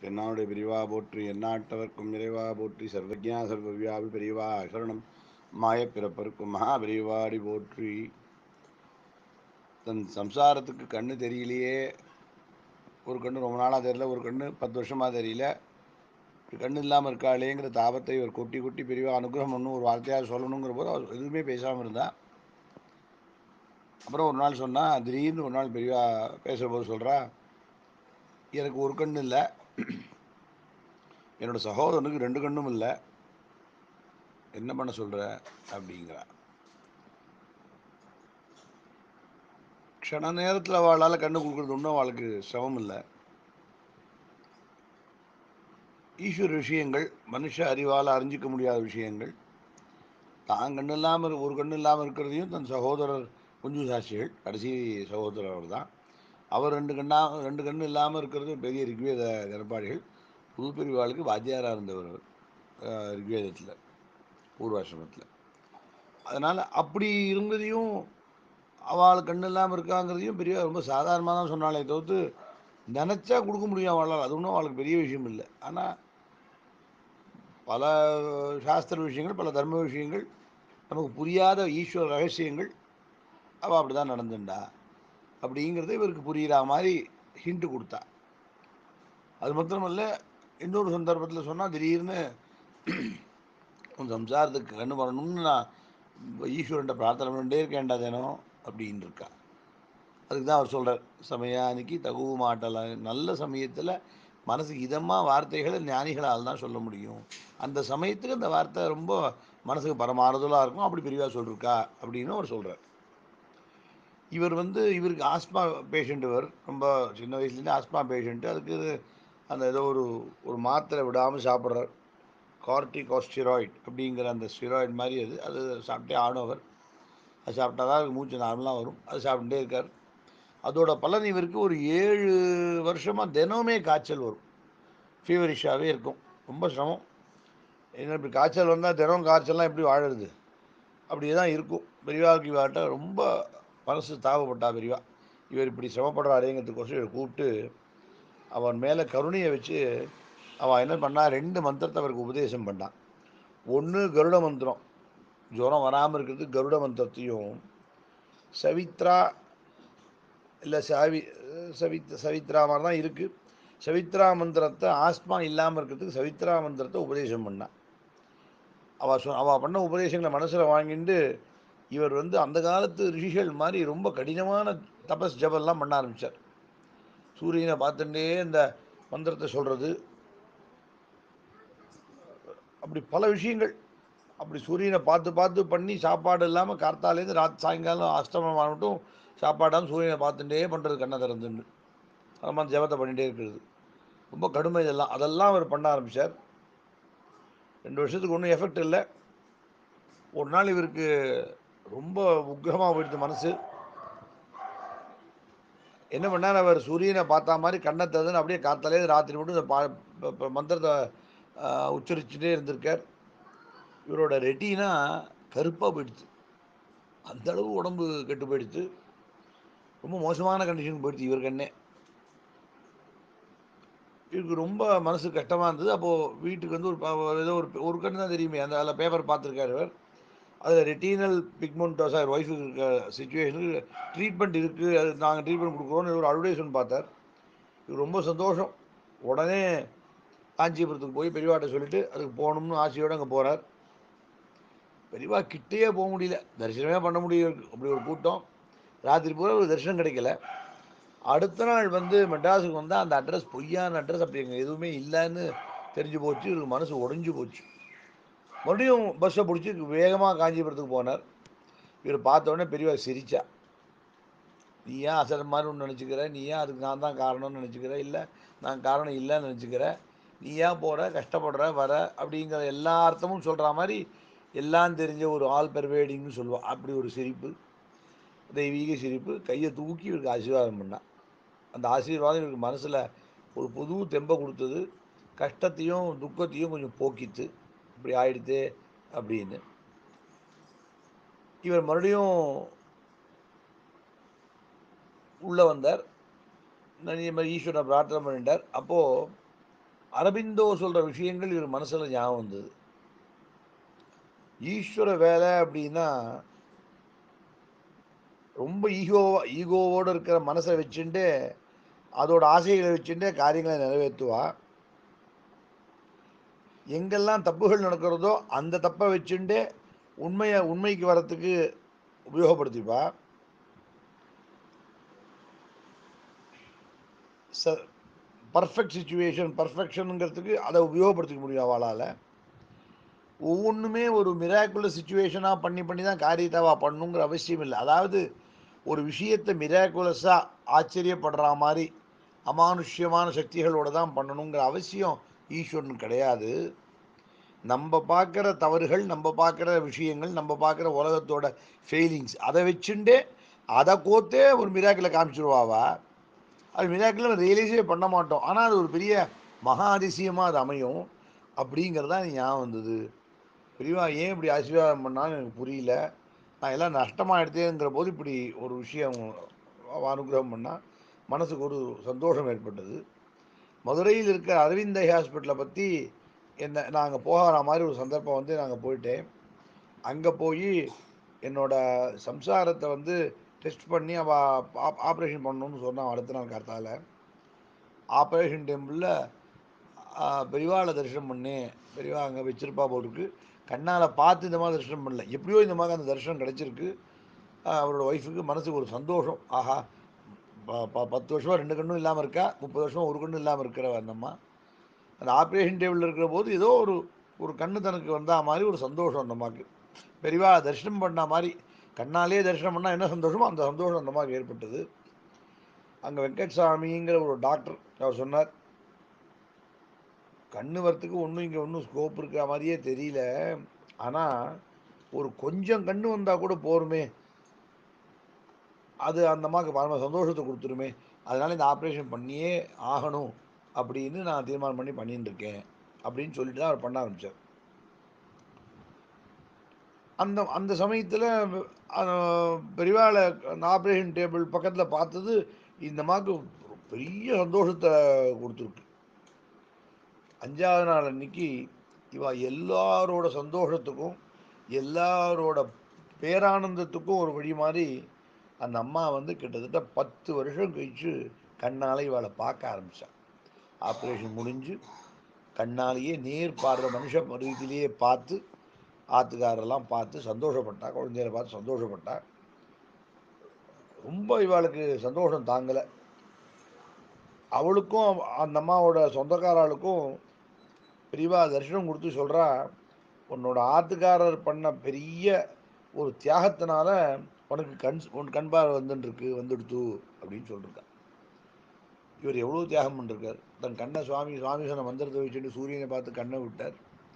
தென்னாவுடைய பெரிவா போற்றி எந்நாட்டவர்க்கும் இறைவா போற்றி சர்வஜா சர்வவியாபி பெரியவா அசரணம் மாயப் பிறப்பருக்கும் மகா பெரியவாடி போற்றி தன் சம்சாரத்துக்கு கண்ணு தெரியலையே ஒரு கண்ணு ரொம்ப நாளாக தெரியல ஒரு கண்ணு பத்து வருஷமாக தெரியல இப்படி கண்ணு இல்லாமல் இருக்காளேங்கிற தாபத்தை இவர் கொட்டி கொட்டி பெரியவா அனுகிரகம் ஒன்றும் ஒரு வார்த்தையாக சொல்லணுங்கிற போது அவர் எதுவுமே பேசாமல் இருந்தா அப்புறம் ஒரு நாள் சொன்னா திடீர்னு ஒரு நாள் பெரியவா பேசுகிற போது சொல்கிறா எனக்கு ஒரு கண்ணு இல்லை என்னோட சகோதரனுக்கு ரெண்டு கண்ணும் இல்லை என்ன பண்ண சொல்ற அப்படிங்கிறா க்ஷண நேரத்தில் அவளால் கண்ணு கொடுக்குறது ஒன்றும் அவளுக்கு சிரமம் இல்லை ஈஸ்வர விஷயங்கள் மனுஷ அறிவால் அறிஞ்சிக்க முடியாத விஷயங்கள் தான் கண்ணு இல்லாமல் ஒரு கண்ணு இல்லாமல் இருக்கிறதையும் தன் சகோதரர் குஞ்சு சாட்சிகள் கடைசி சகோதரர் அவர் தான் அவர் ரெண்டு கண்ணா ரெண்டு கண்ணு இல்லாமல் இருக்கிறது பெரிய ரிக்வேத கர்ப்பாடிகள் புது பிரிவாளுக்கு வாத்தியாராக இருந்தவர் அவர் அஹ், ரிக்வேதத்தில் பூர்வாசிரமத்தில் அதனால் அப்படி இருந்ததையும் அவள் கண்ணு இல்லாமல் இருக்காங்கிறதையும் பெரிய ரொம்ப சாதாரணமாக தான் சொன்னாலே தவிர்த்து நினச்சா கொடுக்க முடியும் அவளால் அது ஒன்றும் அவளுக்கு பெரிய விஷயம் இல்லை ஆனால் பல சாஸ்திர விஷயங்கள் பல தர்ம விஷயங்கள் நமக்கு புரியாத ஈஸ்வர ரகசியங்கள் அவள் அப்படி தான் நடந்துண்டா அப்படிங்கிறத இவருக்கு புரிகிற மாதிரி ஹிண்ட் கொடுத்தா அது மாத்திரமல்ல இன்னொரு சந்தர்ப்பத்தில் சொன்னால் திடீர்னு உன் சம்சாரத்துக்கு கண்ணு வரணும்னு நான் ஈஸ்வரன்ட்ட பிரார்த்தனை பண்ணிட்டே இருக்கேன்டா தினம் அப்படின்னு இருக்கா அதுக்கு தான் அவர் சொல்கிறார் சமயானிக்கு தகுவு மாட்டல நல்ல சமயத்தில் மனசுக்கு இதமாக வார்த்தைகளை ஞானிகளால் தான் சொல்ல முடியும் அந்த சமயத்துக்கு அந்த வார்த்தை ரொம்ப மனசுக்கு பரமாறுதலாக இருக்கும் அப்படி பெரியவா சொல்லிருக்கா அப்படின்னு அவர் சொல்கிறார் இவர் வந்து இவருக்கு ஆஸ்மா பேஷண்ட் இவர் ரொம்ப சின்ன வயசுலேருந்து ஆஸ்மா பேஷண்ட்டு அதுக்கு அந்த ஏதோ ஒரு ஒரு மாத்திரை விடாமல் சாப்பிட்றார் கார்டிகோஸ்டிராய்ட் அப்படிங்கிற அந்த ஸ்டிராய்டு மாதிரி அது அது சாப்பிட்டே ஆனவர் அது சாப்பிட்டா தான் அதுக்கு மூச்சு நார்மலாக வரும் அது சாப்பிட்டுட்டே இருக்கார் அதோட பலன் இவருக்கு ஒரு ஏழு வருஷமாக தினமுமே காய்ச்சல் வரும் ஃபீவரிஷாகவே இருக்கும் ரொம்ப சிரமம் ஏன்னா இப்படி காய்ச்சல் வந்தால் தினம் காய்ச்சல்லாம் எப்படி வாழுறது அப்படியே தான் இருக்கும் பெரியவாவுக்கு இவாட்ட ரொம்ப மனசு தாவப்பட்டா பெரியவா இவர் இப்படி சிரமப்படுறாருங்கிறதுக்கோசம் இவர் கூப்பிட்டு அவன் மேலே கருணையை வச்சு அவன் என்ன பண்ணா ரெண்டு மந்திரத்தை அவருக்கு உபதேசம் பண்ணான் ஒன்று கருட மந்திரம் ஜுரம் வராமல் இருக்கிறது கருட மந்திரத்தையும் சவித்ரா இல்லை சாவி சவித் சவித்ரா மாதிரி தான் இருக்குது சவித்ரா மந்திரத்தை ஆஸ்மா இல்லாமல் இருக்கிறதுக்கு சவித்ரா மந்திரத்தை உபதேசம் பண்ணான் அவள் சொ அவள் பண்ண உபதேசங்களை மனசில் வாங்கிட்டு இவர் வந்து அந்த காலத்து ரிஷிகள் மாதிரி ரொம்ப கடினமான தபஸ் ஜபெல்லாம் பண்ண ஆரம்பித்தார் சூரியனை பார்த்துட்டே இந்த மந்திரத்தை சொல்கிறது அப்படி பல விஷயங்கள் அப்படி சூரியனை பார்த்து பார்த்து பண்ணி சாப்பாடு இல்லாமல் கார்த்தாலேருந்து ராத் சாயங்காலம் அஷ்டமம் ஆகட்டும் சாப்பாடாமல் சூரியனை பார்த்துட்டே பண்ணுறது கண்ணை திறந்துன்னு அது மாதிரி ஜபத்தை பண்ணிகிட்டே இருக்கிறது ரொம்ப கடுமை இதெல்லாம் அதெல்லாம் அவர் பண்ண ஆரம்பித்தார் ரெண்டு வருஷத்துக்கு ஒன்றும் எஃபெக்ட் இல்லை ஒரு நாள் இவருக்கு ரொம்ப உக்கிரமாக போயிடுது மனசு என்ன பண்ணார் அவர் சூரியனை பார்த்தா மாதிரி கண்ணை திறந்துன்னு அப்படியே காத்தாலே ராத்திரி மட்டும் இந்த பா ப- ப- மந்திரத்தை ஆஹ், உச்சரிச்சுட்டே இருந்திருக்கார் இவரோட ரெட்டினா கருப்பாக போயிடுச்சு அந்த அளவு உடம்பு கெட்டு போயிடுச்சு ரொம்ப மோசமான கண்டிஷன் போயிடுச்சு இவர் கண்ணே இவருக்கு ரொம்ப மனசு கஷ்டமாக இருந்தது அப்போது வீட்டுக்கு வந்து ஒரு ப- ஏதோ ஒரு ஒரு கண்ணு தான் தெரியுமே அந்த அதில் பேப்பர் பார்த்துருக்காரு இவர் அதில் ரெட்டினல் பிக்மெண்டோஸா இவர் ஒய்ஃபுக்கு இருக்க சுச்சுவேஷனுக்கு ட்ரீட்மெண்ட் இருக்குது அது நாங்கள் ட்ரீட்மெண்ட் கொடுக்குறோன்னு ஒரு அட்வர்டைஸ்மெண்ட் பார்த்தார் இவர் ரொம்ப சந்தோஷம் உடனே காஞ்சிபுரத்துக்கு போய் பெரியவாட்ட சொல்லிட்டு அதுக்கு போகணும்னு ஆசையோடு அங்கே போகிறார் பெரியவா கிட்டேயே போக முடியல தரிசனமே பண்ண முடியும் அப்படி ஒரு கூட்டம் ராத்திரி பூரா ஒரு தரிசனம் கிடைக்கல அடுத்த நாள் வந்து மெட்ராஸுக்கு வந்தால் அந்த அட்ரஸ் பொய்யான அட்ரஸ் அப்படி அங்கே எதுவுமே இல்லைன்னு தெரிஞ்சு போச்சு இவருக்கு மனசு உடைஞ்சு போச்சு மறுபடியும் பஸ்ஸை பிடிச்சி வேகமாக காஞ்சிபுரத்துக்கு போனார் இவர் பார்த்த உடனே பெரியவா சிரிச்சா நீ ஏன் அசல் மாதிரி ஒன்று நினச்சிக்கிற நீ ஏன் அதுக்கு நான் தான் காரணம்னு நினச்சிக்கிற இல்லை நான் காரணம் இல்லைன்னு நினச்சிக்கிற நீ ஏன் போகிற கஷ்டப்படுற வர அப்படிங்கிற எல்லா அர்த்தமும் சொல்கிற மாதிரி எல்லாம் தெரிஞ்ச ஒரு ஆல் பெர்வேடிங்னு சொல்லுவாள் அப்படி ஒரு சிரிப்பு தெய்வீக சிரிப்பு கையை தூக்கி இவருக்கு ஆசீர்வாதம் பண்ணான் அந்த ஆசீர்வாதம் இவருக்கு மனசில் ஒரு புது தெம்பை கொடுத்தது கஷ்டத்தையும் துக்கத்தையும் கொஞ்சம் போக்கித்து இப்படி ஆயிடுத்து அப்படின்னு இவர் மறுபடியும் உள்ளே வந்தார் நான் இந்த மாதிரி ஈஸ்வரனை பிரார்த்தனை பண்ணிட்டார் அப்போது அரபிந்தோ சொல்ற விஷயங்கள் இவர் மனசுல ஞாபகம் வந்தது ஈஸ்வர வேலை அப்படின்னா ரொம்ப ஈகோ ஈகோவோடு இருக்கிற மனசை வச்சுட்டு அதோட ஆசைகளை வச்சுட்டு காரியங்களை நிறைவேற்றுவா எங்கெல்லாம் தப்புகள் நடக்கிறதோ அந்த தப்பை வச்சுட்டு உண்மையை உண்மைக்கு வரத்துக்கு உபயோகப்படுத்திப்பா ச பர்ஃபெக்ட் சுச்சுவேஷன் பர்ஃபெக்ஷனுங்கிறதுக்கு அதை உபயோகப்படுத்திக்க முடியும் அவளால் ஒவ்வொன்றுமே ஒரு மிராக்குலர் சுச்சுவேஷனாக பண்ணி பண்ணி தான் காரியத்தாவா பண்ணுங்கிற அவசியம் இல்லை அதாவது ஒரு விஷயத்தை மிராக்குலஸாக ஆச்சரியப்படுற மாதிரி அமானுஷ்யமான சக்திகளோட தான் பண்ணணுங்கிற அவசியம் ஈஸ்வரன் கிடையாது நம்ம பார்க்குற தவறுகள் நம்ம பார்க்குற விஷயங்கள் நம்ம பார்க்குற உலகத்தோட ஃபெயிலிங்ஸ் அதை வச்சுட்டே அதை கோத்தே ஒரு மிராக்கிளை காமிச்சிருவாவா அது மிராக்கிள் ரியலைஸே பண்ண மாட்டோம் ஆனால் அது ஒரு பெரிய மகா அதிசயமாக அது அமையும் அப்படிங்கிறதா எனக்கு ஞாபகம் வந்தது பெரியவா ஏன் இப்படி ஆசீர்வாதம் பண்ணான்னு எனக்கு புரியல நான் எல்லாம் நஷ்டமாக எடுத்தேங்கிற போது இப்படி ஒரு விஷயம் அனுகிரகம் பண்ணால் மனசுக்கு ஒரு சந்தோஷம் ஏற்பட்டது மதுரையில் இருக்கிற அரவிந்த் ஐ ஹாஸ்பிட்டலை பற்றி என்ன நாங்கள் போகிற மாதிரி ஒரு சந்தர்ப்பம் வந்து நாங்கள் போயிட்டேன் அங்கே போய் என்னோட சம்சாரத்தை வந்து டெஸ்ட் பண்ணி அவள் ஆப்ரேஷன் பண்ணணும்னு சொன்னான் அடுத்த நாள் கார்த்தால ஆப்ரேஷன் டைமில் பெரியவாளை தரிசனம் பண்ணி பெரியவா அங்கே வச்சிருப்பா போட்டுருக்கு கண்ணால் பார்த்து இந்த மாதிரி தரிசனம் பண்ணல எப்படியோ இந்த மாதிரி அந்த தரிசனம் கிடச்சிருக்கு அவரோட ஒய்ஃபுக்கு மனசுக்கு ஒரு சந்தோஷம் ஆஹா ப- ப- பத்து வருஷமா ரெண்டு கண்ணும் இல்லாமல் இருக்கா முப்பது வருஷமா ஒரு கண்ணும் இல்லாமல் இருக்கிற அந்த அம்மா அந்த ஆப்ரேஷன் டேபிளில் இருக்கிற போது ஏதோ ஒரு ஒரு கண்ணு தனக்கு வந்தா மாதிரி ஒரு சந்தோஷம் அந்த அம்மாவுக்கு பெரியவா தரிசனம் பண்ண மாதிரி கண்ணாலே தரிசனம் பண்ணால் என்ன சந்தோஷமோ அந்த சந்தோஷம் அந்த அம்மாவுக்கு ஏற்பட்டது அங்கே வெங்கட்சாமிங்கிற ஒரு டாக்டர் அவர் சொன்னார் கண்ணு வரத்துக்கு ஒன்றும் இங்கே ஒன்றும் ஸ்கோப் இருக்கிற மாதிரியே தெரியல ஆனால் ஒரு கொஞ்சம் கண்ணு வந்தால் கூட போருமே அது அந்த அம்மாவுக்கு பரம சந்தோஷத்தை கொடுத்துருமே அதனால இந்த ஆப்ரேஷன் பண்ணியே ஆகணும் அப்படின்னு நான் தீர்மானம் பண்ணி பண்ணிட்டு இருக்கேன் அப்படின்னு சொல்லிட்டு தான் அவர் பண்ண ஆரம்பித்தார் அந்த அந்த சமயத்தில் பெரியவாளை அந்த ஆப்ரேஷன் டேபிள் பக்கத்தில் பார்த்தது இந்த அம்மாவுக்கு பெரிய சந்தோஷத்தை கொடுத்துருக்கு அஞ்சாவது நாள் அன்னைக்கு இவ எல்லாரோட சந்தோஷத்துக்கும் எல்லாரோட பேரானந்தத்துக்கும் ஒரு வழி மாதிரி அந்த அம்மா வந்து கிட்டத்தட்ட பத்து வருஷம் கழிச்சு கண்ணால் இவளை பார்க்க ஆரம்பிச்சான் ஆப்ரேஷன் முடிஞ்சு கண்ணாலேயே நேர் பார்வை மனுஷ ரீதியிலேயே பார்த்து ஆத்துக்காரெல்லாம் பார்த்து சந்தோஷப்பட்டா குழந்தைகளை பார்த்து சந்தோஷப்பட்டா ரொம்ப இவாளுக்கு சந்தோஷம் தாங்கலை அவளுக்கும் அவ- அந்த அம்மாவோட சொந்தக்காராளுக்கும் பெரியவா தரிசனம் கொடுத்து சொல்கிறா உன்னோட ஆத்துக்காரர் பண்ண பெரிய ஒரு தியாகத்தினால உனக்கு கண் உன் கண் பார்வை வந்துட்டுருக்கு வந்துடுத்து அப்படின்னு சொல்லியிருக்கா இவர் எவ்வளோ தியாகம் பண்ணிருக்கார் தன் கண்ணை சுவாமி சுவாமி சொன்ன மந்திரத்தை வச்சுட்டு சூரியனை பார்த்து கண்ணை விட்டார்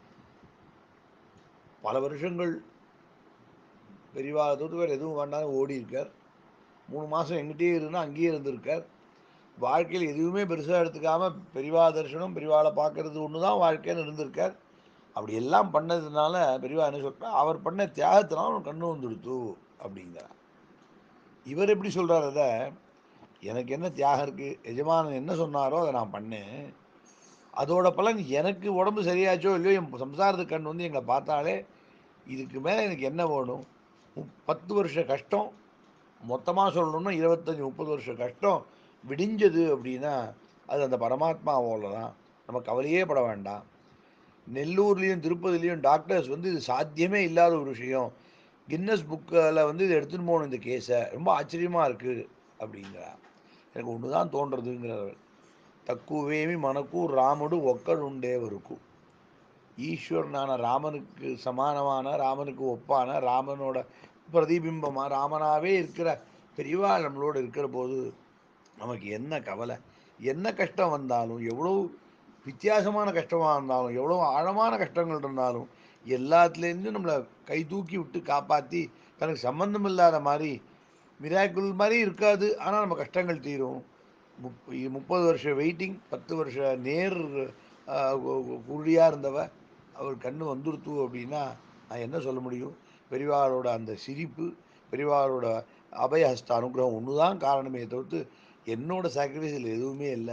பல வருஷங்கள் பெரியவா தோத்து வேறு எதுவும் வேண்டாம் ஓடி இருக்கார் மூணு மாதம் எங்கிட்டே இருந்தால் அங்கேயே இருந்திருக்கார் வாழ்க்கையில் எதுவுமே பெருசாக எடுத்துக்காம பெரியவா தரிசனம் பெரியவாளை பார்க்கறது ஒன்று தான் வாழ்க்கைன்னு இருந்திருக்கார் அப்படி எல்லாம் பண்ணதுனால பெரியவா என்ன சொல்றா அவர் பண்ண தியாகத்தினால அவன் கண்ணு வந்துடுத்து அப்படிங்கிறார் இவர் எப்படி சொல்றார் அதை எனக்கு என்ன தியாகம் இருக்கு எஜமானன் என்ன சொன்னாரோ அதை நான் பண்ணேன் அதோட பலன் எனக்கு உடம்பு சரியாச்சோ இல்லையோ என் சம்சாரத்து கண் வந்து எங்களை பார்த்தாலே இதுக்கு மேலே எனக்கு என்ன வேணும் முப்- பத்து வருஷ கஷ்டம் மொத்தமாக சொல்லணும்னா இருபத்தஞ்சி முப்பது வருஷ கஷ்டம் விடிஞ்சது அப்படின்னா அது அந்த பரமாத்மாவோட தான் நம்ம கவலையே பட வேண்டாம் நெல்லூர்லேயும் திருப்பதிலையும் டாக்டர்ஸ் வந்து இது சாத்தியமே இல்லாத ஒரு விஷயம் கின்னஸ் புக்கில் வந்து இதை எடுத்துன்னு போகணும் இந்த கேஸை ரொம்ப ஆச்சரியமாக இருக்குது அப்படிங்கிறா எனக்கு ஒன்று தான் தோன்றதுங்கிறவர் తక్కువేమి మనకు రాముడు ఒక్కడుండే వరకు ஈஸ்வரனான ராமனுக்கு சமானமான ராமனுக்கு ஒப்பான ராமனோட பிரதிபிம்பமா ராமனாவே இருக்கிற பெரியவா நம்மளோட இருக்கிற போது நமக்கு என்ன கவலை என்ன கஷ்டம் வந்தாலும் எவ்வளோ வித்தியாசமான கஷ்டமாக இருந்தாலும் எவ்வளோ ஆழமான கஷ்டங்கள் இருந்தாலும் எல்லாத்துலேருந்தும் நம்மளை கை தூக்கி விட்டு காப்பாற்றி தனக்கு சம்பந்தம் இல்லாத மாதிரி மிராக்குள் மாதிரி இருக்காது ஆனால் நம்ம கஷ்டங்கள் தீரும் முப் முப்பது வருஷம் வெயிட்டிங் பத்து வருஷம் நேர் குழியாக இருந்தவ அவர் கண்ணு வந்துருத்து அப்படின்னா நான் என்ன சொல்ல முடியும் பெரியவாளோட அந்த சிரிப்பு பெரியவாளோட அபயஹஸ்த அனுகிரகம் ஒன்று தான் காரணமே தவிர்த்து என்னோட சாக்ரிஃபைஸ் இதில் எதுவுமே இல்லை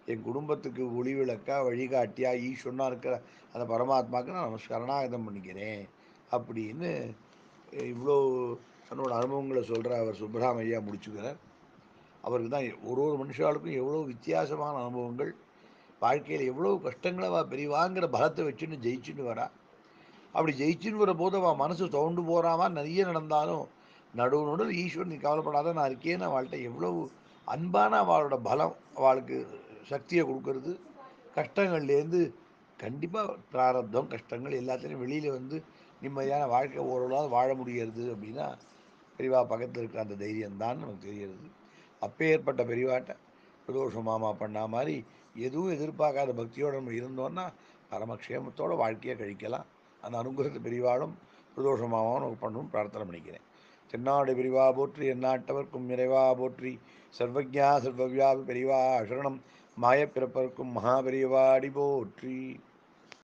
என் குடும்பத்துக்கு ஒளி விளக்கா வழிகாட்டியா ஈஸ்வரனா இருக்கிற அந்த பரமாத்மாவுக்கு நான் நமஸ்கரணாகதம் பண்ணிக்கிறேன் அப்படின்னு இவ்வளோ தன்னோட அனுபவங்களை சொல்கிற அவர் சுப்பராமையா முடிச்சுக்கிறார் அவருக்கு தான் ஒரு ஒரு மனுஷாளுக்கும் எவ்வளோ வித்தியாசமான அனுபவங்கள் வாழ்க்கையில் எவ்வளோ கஷ்டங்களை அவ பெரியவாங்கிற பலத்தை வச்சுன்னு ஜெயிச்சுன்னு வரா அப்படி ஜெயிச்சுன்னு வரும்போது அவன் மனசு தோண்டு போறாம நிறைய நடந்தாலும் நடுவு நடுவில் ஈஸ்வரன் நீ கவலைப்படாத நான் இருக்கேன்னு அவள்கிட்ட எவ்வளவு அன்பான அவளோட பலம் அவளுக்கு சக்தியை கொடுக்கறது கஷ்டங்கள்லேருந்து கண்டிப்பாக பிராரப்தம் கஷ்டங்கள் எல்லாத்துலேயும் வெளியில் வந்து நிம்மதியான வாழ்க்கை ஓரளவு வாழ முடியறது அப்படின்னா பெரியவா பக்கத்தில் இருக்கிற அந்த தைரியம் தான் நமக்கு தெரிகிறது அப்பேற்பட்ட பெரியவாட்ட பிரதோஷ மாமா பண்ணா மாதிரி எதுவும் எதிர்பார்க்காத பக்தியோடு நம்ம இருந்தோம்னா பரமக்ஷேமத்தோட வாழ்க்கையை கழிக்கலாம் அந்த அனுகிரகத்தை பெரிவாளும் பிரதோஷ மாமாவும் நமக்கு பண்ணணும் பிரார்த்தனை பண்ணிக்கிறேன் தென்னாடு பெரிவா போற்றி எந்நாட்டவர்க்கும் நிறைவா போற்றி சர்வஜா சர்வவியாபி பெரிவா சரணம் மாயப்பிறப்பர்க்கும் மகாபெரியவாடி போற்றி